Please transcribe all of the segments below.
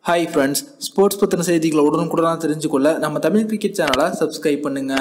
hi friends sports பற்றின செய்திகளை உடனுக்குடனாக தெரிஞ்சுக்கொள்ள நம்ம தமிழ் கிரிக்கெட் சேனலை சப்ஸ்கிரைப் பண்ணுங்க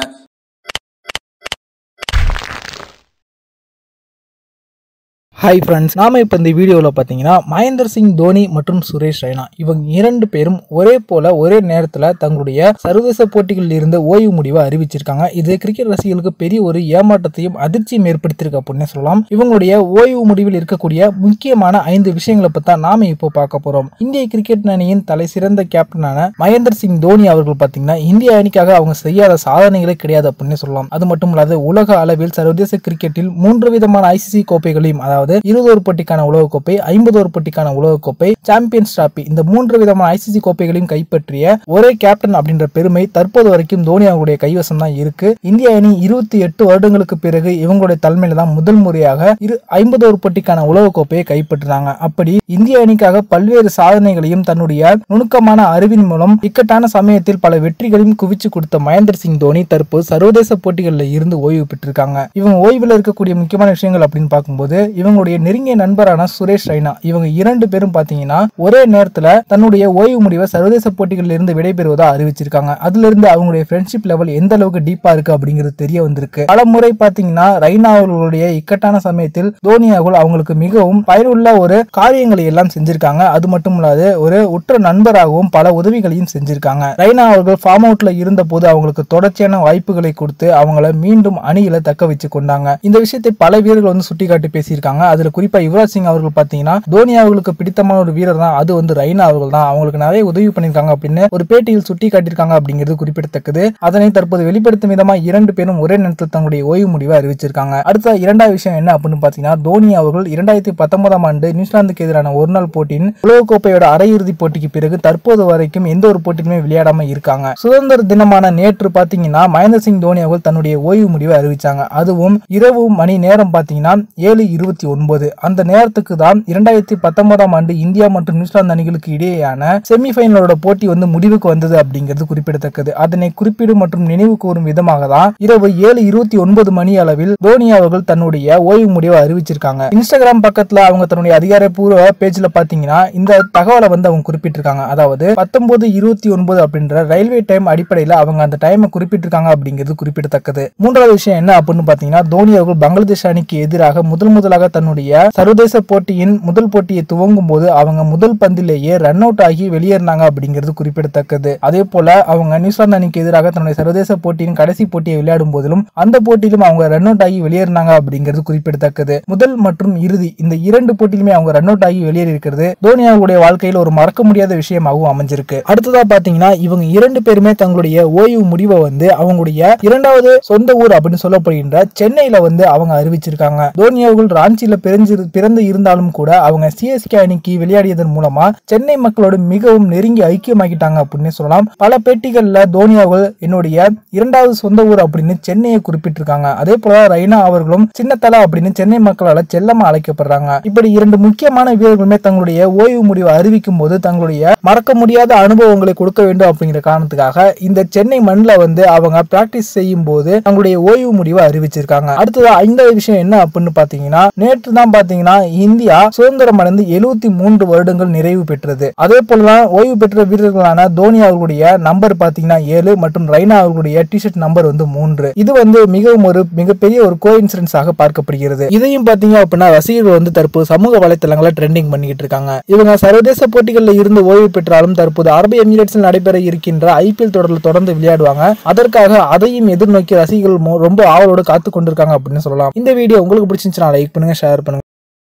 ஹாய் ஃப்ரெண்ட்ஸ் நாம இப்போ இந்த வீடியோவில் பார்த்தீங்கன்னா மகேந்தர் சிங் தோனி மற்றும் சுரேஷ் ரெய்னா இவங்க இரண்டு பேரும் ஒரே போல ஒரே நேரத்தில் தங்களுடைய சர்வதேச போட்டிகளில் இருந்து ஓய்வு முடிவை அறிவிச்சிருக்காங்க இது கிரிக்கெட் ரசிகர்களுக்கு பெரிய ஒரு ஏமாற்றத்தையும் அதிர்ச்சியும் ஏற்படுத்தியிருக்கு அப்படின்னு சொல்லலாம் இவங்களுடைய ஓய்வு முடிவில் இருக்கக்கூடிய முக்கியமான ஐந்து விஷயங்களை பற்றி தான் நாம இப்போ பார்க்க போகிறோம் இந்திய கிரிக்கெட் அணியின் தலை சிறந்த கேப்டனான மகேந்தர் சிங் தோனி அவர்கள் பார்த்தீங்கன்னா இந்திய அணிக்காக அவங்க செய்யாத சாதனைகளே கிடையாது அப்படின்னு சொல்லலாம் அது மட்டும் இல்லாத உலக அளவில் சர்வதேச கிரிக்கெட்டில் மூன்று விதமான ஐசிசி கோப்பைகளையும் அதாவது இருபது ஒரு போட்டிக்கான உலகக்கோப்பை ஐம்பது ஒரு போட்டிக்கான உலகக்கோப்பை சாம்பியன்ஸ் டிராபி இந்த மூன்று விதமான ஐசிசி கோப்பைகளையும் கைப்பற்றிய ஒரே கேப்டன் அப்படின்ற பெருமை தற்போது வரைக்கும் தோனி அவர்களுடைய கைவசம் தான் இருக்கு இந்திய அணி இருபத்தி எட்டு வருடங்களுக்கு பிறகு இவங்களுடைய தலைமையில தான் முதல் முறையாக இரு ஐம்பது ஒரு போட்டிக்கான உலகக்கோப்பையை கைப்பற்றினாங்க அப்படி இந்திய அணிக்காக பல்வேறு சாதனைகளையும் தன்னுடைய நுணுக்கமான அறிவின் மூலம் இக்கட்டான சமயத்தில் பல வெற்றிகளையும் குவிச்சு கொடுத்த மகேந்திர சிங் தோனி தற்போது சர்வதேச போட்டிகளில் இருந்து ஓய்வு பெற்றிருக்காங்க இவங்க ஓய்வில் இருக்கக்கூடிய முக்கியமான விஷயங்கள் அப்படின்னு பார்க்கும்போது இவங்களுடைய நெருங்கிய நண்பரான சுரேஷ் ரெய்னா இவங்க இரண்டு பேரும் பாத்தீங்கன்னா ஒரே நேரத்துல தன்னுடைய ஓய்வு முடிவை சர்வதேச போட்டிகளில் இருந்து விடைபெறுவதா அறிவிச்சிருக்காங்க அதுல இருந்து அவங்களுடைய ஃப்ரெண்ட்ஷிப் லெவல் எந்த அளவுக்கு டீப்பா இருக்கு அப்படிங்கிறது தெரிய வந்திருக்கு பல முறை பாத்தீங்கன்னா ரெய்னா அவர்களுடைய இக்கட்டான சமயத்தில் தோனி அவர்கள் அவங்களுக்கு மிகவும் பயனுள்ள ஒரு காரியங்களை எல்லாம் செஞ்சிருக்காங்க அது மட்டும் இல்லாது ஒரு உற்ற நண்பராகவும் பல உதவிகளையும் செஞ்சிருக்காங்க ரெய்னா அவர்கள் ஃபார்ம் அவுட்ல இருந்த போது அவங்களுக்கு தொடர்ச்சியான வாய்ப்புகளை கொடுத்து அவங்கள மீண்டும் அணியில தக்க வச்சு கொண்டாங்க இந்த விஷயத்தை பல வீரர்கள் வந்து சுட்டிக்காட்டி பேசியிருக்காங்க அதுல குறிப்பா யுவராஜ் சிங் அவர்கள் பாத்தீங்கன்னா தோனி அவர்களுக்கு பிடித்தமான ஒரு வீரர் தான் அது வந்து ரெய்னா அவர்கள் தான் அவங்களுக்கு நிறைய உதவி பண்ணிருக்காங்க அப்படின்னு ஒரு பேட்டியில் சுட்டி காட்டியிருக்காங்க அப்படிங்கிறது குறிப்பிடத்தக்கது அதனை தற்போது வெளிப்படுத்தும் விதமா இரண்டு பேரும் ஒரே நேரத்தில் தங்களுடைய ஓய்வு முடிவை அறிவிச்சிருக்காங்க அடுத்த இரண்டாவது விஷயம் என்ன அப்படின்னு பாத்தீங்கன்னா தோனி அவர்கள் இரண்டாயிரத்தி பத்தொன்பதாம் ஆண்டு நியூசிலாந்துக்கு எதிரான ஒரு நாள் போட்டியின் உலகக்கோப்பையோட அரையிறுதி போட்டிக்கு பிறகு தற்போது வரைக்கும் எந்த ஒரு போட்டியிலுமே விளையாடாம இருக்காங்க சுதந்திர தினமான நேற்று பாத்தீங்கன்னா மகேந்திர சிங் தோனி அவர்கள் தன்னுடைய ஓய்வு முடிவை அறிவிச்சாங்க அதுவும் இரவு மணி நேரம் பாத்தீங்கன்னா ஏழு இருபத்தி ஒன்பது அந்த நேரத்துக்கு தான் இரண்டாயிரத்தி பத்தொன்பதாம் ஆண்டு இந்தியா மற்றும் நியூசிலாந்து அணிகளுக்கு இடையேயான செமிஃபைனலோட போட்டி வந்து முடிவுக்கு வந்தது அப்படிங்கிறது குறிப்பிடத்தக்கது அதனை குறிப்பிடும் மற்றும் நினைவு கூறும் விதமாக தான் இரவு ஏழு இருபத்தி ஒன்பது மணி அளவில் தோனி அவர்கள் தன்னுடைய ஓய்வு முடிவை அறிவிச்சிருக்காங்க இன்ஸ்டாகிராம் பக்கத்துல அவங்க தன்னுடைய அதிகாரப்பூர்வ பேஜ்ல பாத்தீங்கன்னா இந்த தகவலை வந்து அவங்க குறிப்பிட்டிருக்காங்க அதாவது பத்தொன்பது இருபத்தி ஒன்பது அப்படின்ற ரயில்வே டைம் அடிப்படையில அவங்க அந்த டைமை குறிப்பிட்டிருக்காங்க அப்படிங்கிறது குறிப்பிடத்தக்கது மூன்றாவது விஷயம் என்ன அப்படின்னு பாத்தீங்கன்னா தோனி அவர்கள் பங்களாதேஷ் அணிக்கு எதிராக முதல் முதலாக தன்னுடைய சர்வதேச போட்டியின் முதல் போட்டியை துவங்கும் போது அவங்க முதல் பந்திலேயே ரன் அவுட் ஆகி வெளியேறினாங்க அப்படிங்கிறது குறிப்பிடத்தக்கது அதே போல அவங்க நியூசிலாந்து அணிக்கு எதிராக தன்னுடைய சர்வதேச போட்டியின் கடைசி போட்டியை விளையாடும் போதிலும் அந்த போட்டியிலும் அவங்க ரன் அவுட் ஆகி வெளியேறினாங்க அப்படிங்கிறது குறிப்பிடத்தக்கது முதல் மற்றும் இறுதி இந்த இரண்டு போட்டியிலுமே அவங்க ரன் அவுட் ஆகி வெளியேறி இருக்கிறது தோனி அவர்களுடைய வாழ்க்கையில் ஒரு மறக்க முடியாத விஷயமாகவும் அமைஞ்சிருக்கு அடுத்ததா பாத்தீங்கன்னா இவங்க இரண்டு பேருமே தங்களுடைய ஓய்வு முடிவை வந்து அவங்களுடைய இரண்டாவது சொந்த ஊர் அப்படின்னு சொல்லப்படுகின்ற சென்னையில வந்து அவங்க அறிவிச்சிருக்காங்க தோனி அவர்கள் ராஞ்சியில பிறந்து பிறந்து இருந்தாலும் கூட அவங்க சிஎஸ்கே அணிக்கு விளையாடியதன் மூலமா சென்னை மக்களோட மிகவும் நெருங்கி ஐக்கியமாக்கிட்டாங்க அப்படின்னு சொல்லலாம் பல பேட்டிகள்ல தோனி அவர்கள் என்னுடைய இரண்டாவது சொந்த ஊர் அப்படின்னு சென்னையை குறிப்பிட்டிருக்காங்க அதே போல ரெய்னா அவர்களும் சின்னத்தலை அப்படின்னு சென்னை மக்களால செல்லமா அழைக்கப்படுறாங்க இப்படி இரண்டு முக்கியமான வீரர்களுமே தங்களுடைய ஓய்வு முடிவை அறிவிக்கும் போது தங்களுடைய மறக்க முடியாத அனுபவங்களை கொடுக்க வேண்டும் அப்படிங்கிற காரணத்துக்காக இந்த சென்னை மண்ணில் வந்து அவங்க பிராக்டிஸ் செய்யும் போது தங்களுடைய ஓய்வு முடிவை அறிவிச்சிருக்காங்க அடுத்தது ஐந்தாவது விஷயம் என்ன அப்படின்னு பாத்தீங்கன்னா நேற்று தான் பாத்தீங்கன்னா இந்தியா சுதந்திரம் அடைந்து எழுபத்தி மூன்று வருடங்கள் நிறைவு பெற்றது அதே போலதான் ஓய்வு பெற்ற வீரர்களான தோனி அவர்களுடைய நம்பர் பாத்தீங்கன்னா ஏழு மற்றும் ரெய்னா அவர்களுடைய டிஷர்ட் நம்பர் வந்து மூன்று இது வந்து மிகவும் ஒரு மிகப்பெரிய ஒரு கோ இன்சிடென்ட்ஸாக பார்க்கப்படுகிறது இதையும் பாத்தீங்க அப்படின்னா ரசிகர்கள் வந்து தற்போது சமூக வலைத்தளங்களை ட்ரெண்டிங் பண்ணிக்கிட்டு இருக்காங்க இவங்க சர்வதேச போட்டிகளில் இருந்து ஓய்வு பெற்றாலும் தற்போது அரபு எமிரேட்ஸில் நடைபெற இருக்கின்ற ஐபிஎல் தொடரில் தொடர்ந்து விளையாடுவாங்க அதற்காக அதையும் எதிர்நோக்கி ரசிகர்கள் மோ- ரொம்ப ஆவலோடு காத்து கொண்டிருக்காங்க அப்படின்னு சொல்லலாம் இந்த வீடியோ உங்களுக்கு பிடிச்சிருந்துச்சுன்னா லைக் பண்ணுங்க ஷேர் பண்ணுங்க